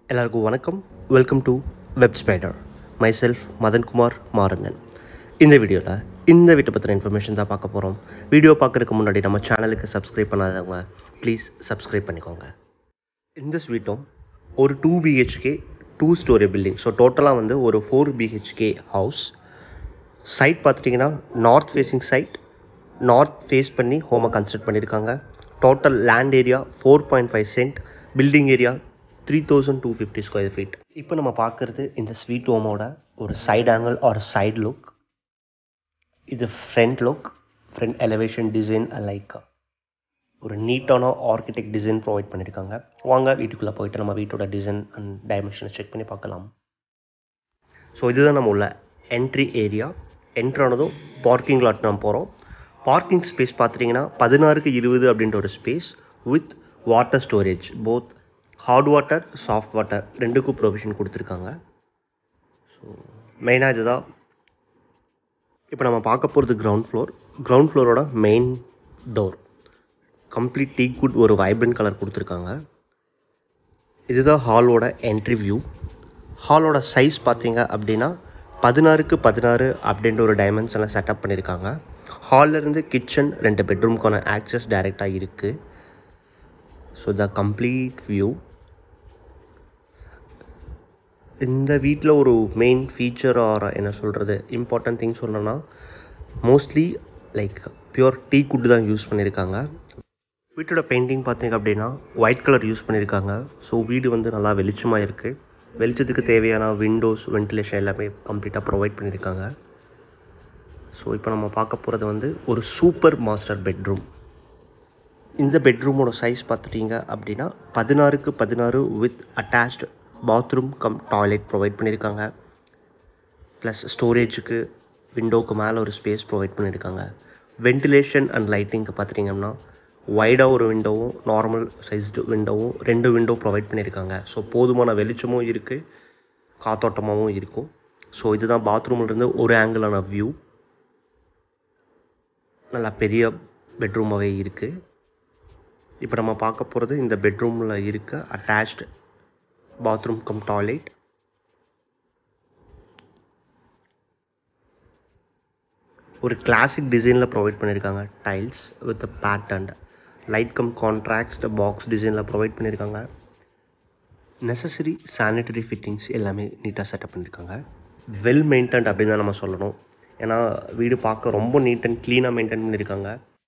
எல்லாருக்கும் வணக்கம் welcome to web spider myself Madankumar மாறண்ணன் இந்த வீடியோவில் இந்த வீட்டை பற்றின இன்ஃபர்மேஷன் தான் பார்க்க போகிறோம் வீடியோ பார்க்குறதுக்கு முன்னாடி நம்ம சேனலுக்கு சப்ஸ்கிரைப் பண்ணாதவங்க ப்ளீஸ் சப்ஸ்கிரைப் பண்ணிக்கோங்க இந்த ஸ்வீட்டும் ஒரு two BHK two storey building so டோட்டலாக வந்து ஒரு ஃபோர் பிஹெச்கே ஹவுஸ் சைட் பார்த்துட்டிங்கன்னா north facing site north face பண்ணி ஹோமை கன்ஸ்ட்ரக்ட் பண்ணியிருக்காங்க total land area four point five cent building area three thousand two fifty square feet இப்போ நம்ம பார்க்குறது இந்த ஸ்வீட் ஹோமோட ஒரு side angle or side look இது front look front elevation design like ஒரு நீட்டான ஆர்கிடெக்ட் டிசைன் ப்ரொவைட் பண்ணியிருக்காங்க வாங்க வீட்டுக்குள்ளே போயிட்டு நம்ம வீட்டோட டிசைன் அண்ட் டைமென்ஷனை செக் பண்ணி பார்க்கலாம் ஸோ இதுதான் நம்ம உள்ள என்ட்ரி ஏரியா என்ட்ரானதும் பார்க்கிங் லாட் நம்ம போகிறோம் பார்க்கிங் ஸ்பேஸ் பார்த்துட்டிங்கன்னா பதினாறுக்கு இருபது அப்படின்ற ஒரு space with water storage both hard water soft water ரெண்டுக்கும் ப்ரொவிஷன் கொடுத்துருக்காங்க ஸோ மெயினாக இதுதான் இப்போ நம்ம பார்க்க போகிறது கிரவுண்ட் ஃப்ளோர் கிரவுண்ட் ஃப்ளோரோட main door complete teak wood ஒரு வைப்ரண்ட் கலர் கொடுத்துருக்காங்க இதுதான் ஹாலோட என்ட்ரி வியூ ஹாலோட சைஸ் பார்த்தீங்க அப்படின்னா பதினாறுக்கு பதினாறு அப்படின்ற ஒரு டைமென்ஷனில் செட்டப் பண்ணியிருக்காங்க ஹாலில் இருந்து கிச்சன் ரெண்டு பெட்ரூம்க்கான ஆக்சஸ் டைரெக்டாக இருக்குது ஸோ த கம்ப்ளீட் வியூ இந்த வீட்டில் ஒரு மெயின் ஃபீச்சர் ஆர் என்ன சொல்கிறது இம்பார்ட்டன்ட் திங் சொல்லணும்னா mostly like pure teak wood தான் யூஸ் பண்ணியிருக்காங்க வீட்டோட பெயிண்டிங் பார்த்தீங்க அப்படின்னா ஒயிட் கலர் யூஸ் பண்ணியிருக்காங்க ஸோ வீடு வந்து நல்லா வெளிச்சமாக இருக்குது வெளிச்சத்துக்கு தேவையான விண்டோஸ் வென்டிலேஷன் எல்லாமே கம்ப்ளீட்டாக ப்ரொவைட் பண்ணியிருக்காங்க ஸோ இப்போ நம்ம பார்க்க போகிறது வந்து ஒரு சூப்பர் மாஸ்டர் பெட்ரூம் இந்த பெட்ரூமோட சைஸ் பார்த்துட்டீங்க அப்படின்னா பதினாறுக்கு பதினாறு with attached bathroom cum toilet provide பண்ணியிருக்காங்க ப்ளஸ் ஸ்டோரேஜுக்கு விண்டோவுக்கு மேலே ஒரு ஸ்பேஸ் ப்ரொவைட் பண்ணியிருக்காங்க வென்டிலேஷன் அண்ட் லைட்டிங்க்கு பார்த்துட்டிங்கன்னா வைடாக ஒரு விண்டோவும் நார்மல் சைஸ்டு விண்டோவும் ரெண்டு விண்டோ ப்ரொவைட் பண்ணியிருக்காங்க ஸோ போதுமான வெளிச்சமும் இருக்குது காத்தோட்டமாகவும் இருக்கும் ஸோ இதுதான் பாத்ரூம்லேருந்து ஒரு ஆங்கிளான வியூ நல்லா பெரிய பெட்ரூமாகவே இருக்குது இப்போ நம்ம பார்க்க போகிறது இந்த பெட்ரூமில் இருக்க அட்டாச்டு பாத்ரூம் கம் டாய்லெட் ஒரு கிளாசிக் டிசைனில் ப்ரொவைட் பண்ணியிருக்காங்க tiles with pattern light cum contrast box டிசைனில் ப்ரொவைட் பண்ணியிருக்காங்க நெசசரி சானிட்டரி ஃபிட்டிங்ஸ் எல்லாமே நீட்டாக செட்டப் பண்ணியிருக்காங்க வெல் மெயின்டைன்ட் அப்படின்னு தான் நம்ம சொல்லணும் ஏன்னா வீடு பார்க்க ரொம்ப நீட் அண்ட் க்ளீனாக மெயின்டைன் பண்ணியிருக்காங்க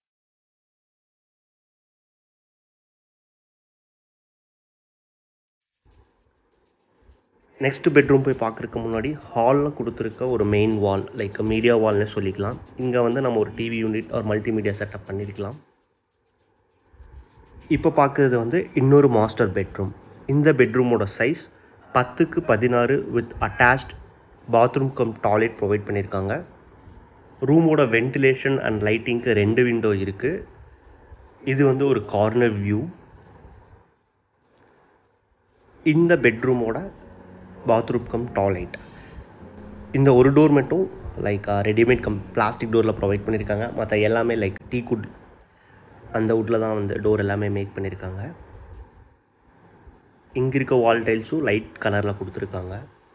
நெக்ஸ்ட் பெட்ரூம் போய் பார்க்குறதுக்கு முன்னாடி ஹாலில் கொடுத்துருக்க ஒரு மெயின் வால் லைக் மீடியா வால்னே சொல்லிக்கலாம் இங்கே வந்து நம்ம ஒரு டிவி யூனிட் ஒரு மல்டிமீடியா செட்டப் பண்ணியிருக்கலாம் இப்போ பார்க்குறது வந்து இன்னொரு மாஸ்டர் பெட்ரூம் இந்த பெட்ரூமோட சைஸ் பத்துக்கு பதினாறு with attached bathroom cum toilet provide பண்ணியிருக்காங்க ரூமோட வென்டிலேஷன் அண்ட் லைட்டிங்க்கு ரெண்டு விண்டோ இருக்குது இது வந்து ஒரு கார்னர் வியூ இந்த பெட்ரூமோட பாத்ரூம் கம் டாய்லெட் இந்த ஒரு டோர் மட்டும் லைக் ரெடிமேட் கம் பிளாஸ்டிக் டோரில் ப்ரொவைட் பண்ணியிருக்காங்க மற்ற எல்லாமே லைக் டீ குட் அந்த வுட்டில் தான் வந்து டோர் எல்லாமே மேக் பண்ணியிருக்காங்க இங்கே இருக்க வால் டைல்ஸும் லைட் கலரில் கொடுத்துருக்காங்க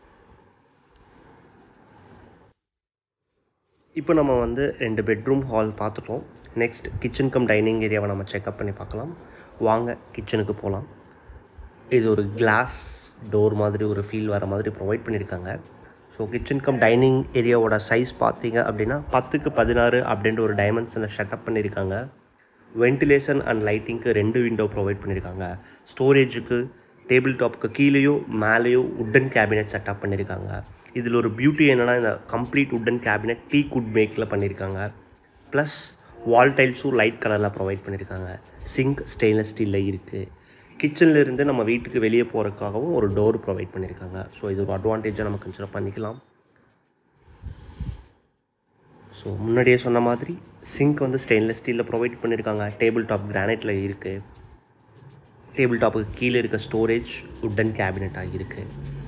இப்போ நம்ம வந்து ரெண்டு பெட்ரூம் ஹால் பார்த்துட்டோம் நெக்ஸ்ட் கிச்சன் கம் டைனிங் ஏரியாவை நம்ம செக்அப் பண்ணி பார்க்கலாம் வாங்க கிச்சனுக்கு போகலாம் இது ஒரு கிளாஸ் டோர் மாதிரி ஒரு ஃபீல் வர மாதிரி ப்ரொவைட் பண்ணியிருக்காங்க ஸோ கிச்சன் கம் டைனிங் ஏரியாவோட சைஸ் பார்த்தீங்க அப்படின்னா பத்துக்கு பதினாறு அப்படின்ற ஒரு டைமென்ஷனில் ஷட்டப் பண்ணியிருக்காங்க வென்டிலேஷன் அண்ட் லைட்டிங்க்கு ரெண்டு விண்டோ ப்ரொவைட் பண்ணியிருக்காங்க ஸ்டோரேஜுக்கு டேபிள் டாப்புக்கு கீழேயோ மேலேயோ உட்டன் கேபினெட் செட்டப் பண்ணியிருக்காங்க இதில் ஒரு பியூட்டி என்னென்னா இந்த complete wooden cabinet teak wood மேக்கில் பண்ணியிருக்காங்க ப்ளஸ் வால் டைல்ஸும் லைட் கலரில் ப்ரொவைட் பண்ணியிருக்காங்க சிங்க் ஸ்டெயின்லெஸ் ஸ்டீலில் இருக்குது கிச்சனில் இருந்து நம்ம வீட்டுக்கு வெளியே போகிறதுக்காகவும் ஒரு டோர் ப்ரொவைட் பண்ணியிருக்காங்க ஸோ இது ஒரு அட்வான்டேஜாக நம்ம கன்சிடர் பண்ணிக்கலாம் ஸோ முன்னாடியே சொன்ன மாதிரி சிங்க் வந்து ஸ்டெயின்லெஸ் ஸ்டீலில் ப்ரொவைட் பண்ணியிருக்காங்க டேபிள் டாப் கிரானைட்டில் இருக்குது டேபிள் டாப்புக்கு கீழே இருக்க ஸ்டோரேஜ் உட்டன் கேபினட்டாக இருக்குது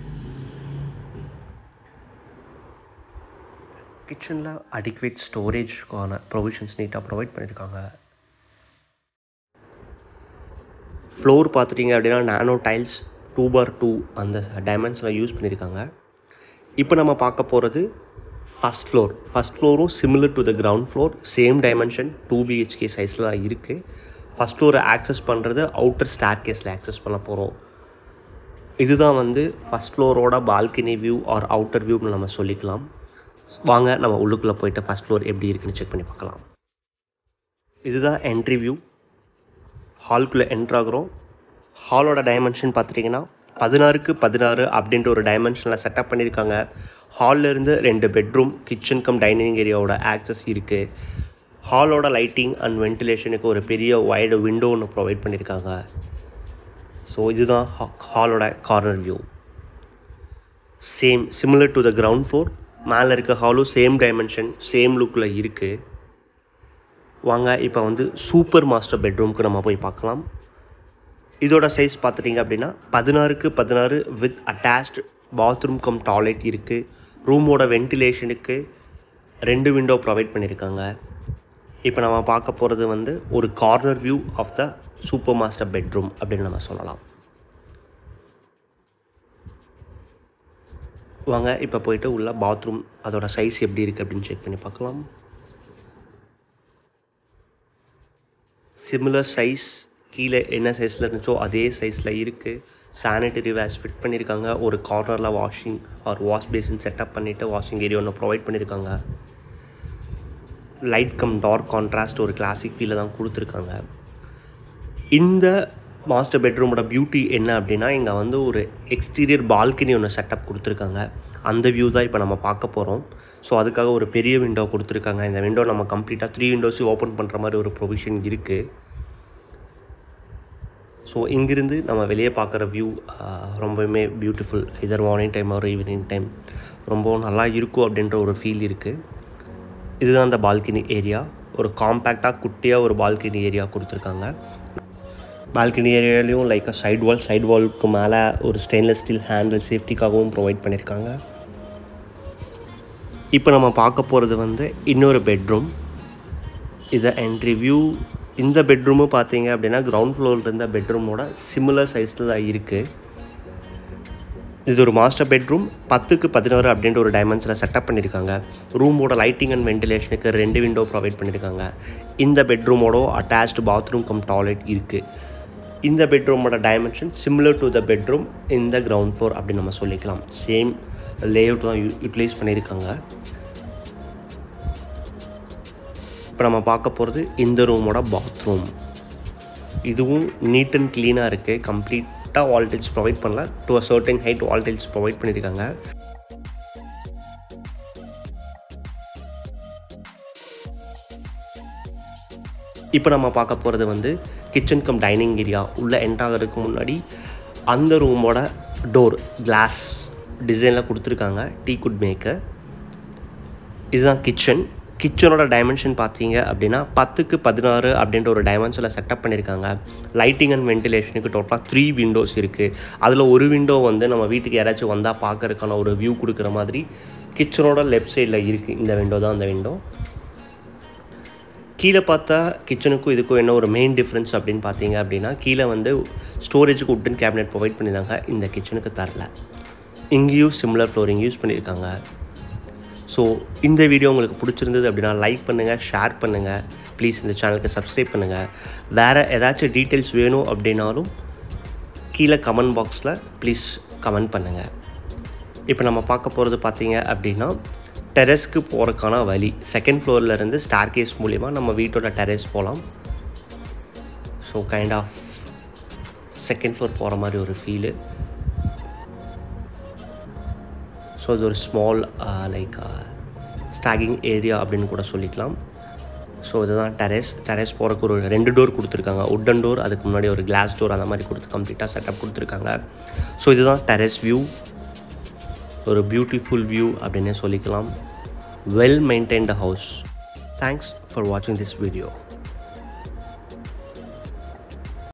கிச்சனில் அடிக்வேட் ஸ்டோரேஜ்க்கான ப்ரொவிஷன்ஸ் நீட்டாக ப்ரொவைட் பண்ணியிருக்காங்க ஃப்ளோர் பார்த்துட்டிங்க அப்படின்னா nano tiles two by two அந்த டைமென்ஷனில் யூஸ் பண்ணியிருக்காங்க இப்போ நம்ம பார்க்க போகிறது ஃபஸ்ட் ஃப்ளோர் ஃபஸ்ட் ஃப்ளோரும் similar to the ground floor same dimension two BHK சைஸில் தான் இருக்குது ஃபஸ்ட் ஃப்ளோரை ஆக்சஸ் பண்ணுறது அவுட்டர் ஸ்டார் கேஸில் ஆக்சஸ் பண்ண போகிறோம் இதுதான் வந்து ஃபஸ்ட் ஃப்ளோரோட பால்கனி வியூ ஆர் அவுட்டர் வியூன்னு நம்ம சொல்லிக்கலாம் வாங்க நம்ம உள்ளுக்குள்ளே போயிட்டு ஃபஸ்ட் ஃப்ளோர் எப்படி இருக்குன்னு செக் பண்ணி பார்க்கலாம் இதுதான் என்ட்ரி வியூ ஹால்குள்ளே என்ட்ராகிறோம் ஹாலோட டைமென்ஷன் பார்த்துட்டிங்கன்னா பதினாறுக்கு பதினாறு அப்படின்ற ஒரு டைமென்ஷனில் செட்டப் பண்ணியிருக்காங்க ஹாலில் இருந்து ரெண்டு பெட்ரூம் கிச்சன் கம் டைனிங் ஏரியாவோட ஆக்சஸ் இருக்குது ஹாலோட லைட்டிங் அண்ட் வென்டிலேஷனுக்கு ஒரு பெரிய வைடு விண்டோ ஒன்று ப்ரொவைட் பண்ணியிருக்காங்க ஸோ இதுதான் ஹாலோட corner view same similar to the ground floor மேலே இருக்க ஹாலும் சேம் டைமென்ஷன் சேம் லுக்கில் இருக்குது வாங்க இப்போ வந்து சூப்பர் மாஸ்டர் பெட்ரூம்க்கு நம்ம போய் பார்க்கலாம் இதோட சைஸ் பார்த்துட்டிங்க அப்படின்னா பதினாறுக்கு பதினாறு with attached bathroom cum toilet இருக்குது ரூமோட வென்டிலேஷனுக்கு ரெண்டு விண்டோ ப்ரொவைட் பண்ணியிருக்காங்க இப்போ நம்ம பார்க்க போகிறது வந்து ஒரு corner view of the super master bedroom அப்படின்னு நம்ம சொல்லலாம் வாங்க இப்போ போயிட்டு உள்ள பாத்ரூம் அதோட சைஸ் எப்படி இருக்குது அப்படின்னு செக் பண்ணி பார்க்கலாம் சிமிலர் சைஸ் கீழே என்ன சைஸில் இருந்துச்சோ அதே சைஸில் இருக்குது சானிட்டரி வேஸ் ஃபிட் பண்ணியிருக்காங்க ஒரு கார்னரில் washing or wash basin setup பண்ணிவிட்டு வாஷிங் ஏரியா ஒன்று ப்ரொவைட் பண்ணியிருக்காங்க லைட் கம் டார்க் கான்ட்ராஸ்ட் ஒரு கிளாசிக் ஃபீலில் தான் கொடுத்துருக்காங்க இந்த மாஸ்டர் பெட்ரூமோட பியூட்டி என்ன அப்படின்னா இங்கே வந்து ஒரு எக்ஸ்டீரியர் பால்கனி ஒன்று செட்டப் கொடுத்துருக்காங்க அந்த வியூ தான் இப்போ நம்ம பார்க்க போகிறோம் ஸோ அதுக்காக ஒரு பெரிய விண்டோ கொடுத்துருக்காங்க இந்த விண்டோ நம்ம கம்ப்ளீட்டாக த்ரீ விண்டோஸையும் ஓப்பன் பண்ணுற மாதிரி ஒரு ப்ரொவிஷன் இருக்குது ஸோ இங்கிருந்து நம்ம வெளியே பார்க்குற வியூ ரொம்பவுமே பியூட்டிஃபுல் இதர் மார்னிங் டைம் ஒரு ஈவினிங் டைம் ரொம்பவும் நல்லா இருக்கும் அப்படின்ற ஒரு ஃபீல் இருக்குது இதுதான் அந்த பால்கனி ஏரியா ஒரு காம்பேக்டாக குட்டியாக ஒரு பால்கனி ஏரியா கொடுத்துருக்காங்க பால்கனி ஏரியாலையும் லைக் சைட் வால் சைட் வாலுக்கு மேலே ஒரு ஸ்டெயின்லெஸ் ஸ்டீல் ஹேண்டில் சேஃப்டிக்காகவும் ப்ரொவைட் பண்ணியிருக்காங்க இப்போ நம்ம பார்க்க போகிறது வந்து இன்னொரு பெட்ரூம் இதை என்ட்ரி வியூ இந்த பெட்ரூமும் பார்த்தீங்க அப்படின்னா கிரவுண்ட் ஃப்ளோரில் இருந்த பெட்ரூமோட சிமிலர் சைஸில் தான் இருக்குது இது ஒரு மாஸ்டர் பெட்ரூம் பத்துக்கு பதினாறு அப்படின்ற ஒரு டைமென்ஷனில் செட்டப் பண்ணியிருக்காங்க ரூமோட லைட்டிங் அண்ட் வென்டிலேஷனுக்கு ரெண்டு விண்டோ ப்ரொவைட் பண்ணியிருக்காங்க இந்த பெட்ரூமோட அட்டாச்டு பாத்ரூம் கம் டாய்லெட் இருக்குது இந்த பெட்ரூமோட dimension similar to the bedroom இந்த கிரவுண்ட் ஃப்ளோர் அப்படின்னு நம்ம சொல்லிக்கலாம் சேம் லேஅவுட் தான் யூ யூட்டிலைஸ் பண்ணியிருக்காங்க இப்போ நம்ம பார்க்க போகிறது இந்த ரூமோட பாத்ரூம் இதுவும் நீட் அண்ட் க்ளீனாக இருக்குது கம்ப்ளீட்டாக வால்டேஜ் ப்ரொவைட் பண்ணல டு அ சர்டன் ஹைட் வால்டேஜ் ப்ரொவைட் பண்ணியிருக்காங்க இப்போ நம்ம பார்க்க போகிறது வந்து கிச்சன் கம் டைனிங் ஏரியா உள்ளே என்ட்ராகிறதுக்கு முன்னாடி அந்த ரூமோட டோர் கிளாஸ் டிசைனில் கொடுத்துருக்காங்க டீ குட் மேக்கர் இதுதான் கிச்சன் கிச்சனோட டைமென்ஷன் பார்த்தீங்க அப்படின்னா பத்துக்கு பதினாறு அப்படின்ற ஒரு டைமென்ஷனில் செட்டப் பண்ணியிருக்காங்க லைட்டிங் அண்ட் வென்டிலேஷனுக்கு டோட்டலாக த்ரீ விண்டோஸ் இருக்குது அதில் ஒரு விண்டோ வந்து நம்ம வீட்டுக்கு யாராச்சும் வந்தால் பார்க்கறதுக்கான ஒரு வியூ கொடுக்குற மாதிரி கிச்சனோட லெஃப்ட் சைடில் இருக்குது இந்த விண்டோ தான் அந்த விண்டோ கீழே பார்த்தா கிச்சனுக்கும் இதுக்கும் என்ன ஒரு மெயின் டிஃப்ரென்ஸ் அப்படின்னு பார்த்தீங்க அப்படின்னா கீழே வந்து ஸ்டோரேஜுக்கு உட்டன் கேபினெட் ப்ரொவைட் பண்ணியிருந்தாங்க இந்த கிச்சனுக்கு தரல இங்கேயும் சிம்லர் ஃப்ளோரிங் யூஸ் பண்ணியிருக்காங்க ஸோ இந்த வீடியோ உங்களுக்கு பிடிச்சிருந்தது அப்படின்னா லைக் பண்ணுங்கள் ஷேர் பண்ணுங்கள் ப்ளீஸ் இந்த சேனலுக்கு சப்ஸ்கிரைப் பண்ணுங்கள் வேறு ஏதாச்சும் டீட்டெயில்ஸ் வேணும் அப்படின்னாலும் கீழே கமெண்ட் பாக்ஸில் ப்ளீஸ் கமெண்ட் பண்ணுங்கள் இப்போ நம்ம பார்க்க போகிறது பார்த்தீங்க அப்படின்னா டெரஸ்க்கு போகிறக்கான வழி செகண்ட் ஃப்ளோர்லேருந்து ஸ்டார் கேஸ் மூலிமா நம்ம வீட்டோட டெரஸ் போகலாம் so kind of second floor போகிற மாதிரி ஒரு ஃபீலு ஸோ இது ஒரு ஸ்மால் லைக் ஸ்டாகிங் ஏரியா அப்படின்னு கூட சொல்லிக்கலாம் ஸோ இதுதான் டெரஸ் டெரஸ் போகிறக்கு ஒரு ரெண்டு டோர் கொடுத்துருக்காங்க உட்டன் டோர் அதுக்கு முன்னாடி ஒரு கிளாஸ் டோர் அந்த மாதிரி கொடுத்து கம்ப்ளீட்டாக செட்டப் கொடுத்துருக்காங்க ஸோ இதுதான் டெரஸ் வியூ ஒரு பியூட்டிஃபுல் வியூ அப்படின்னே சொல்லிக்கலாம் well maintained house thanks for வாட்சிங் திஸ் வீடியோ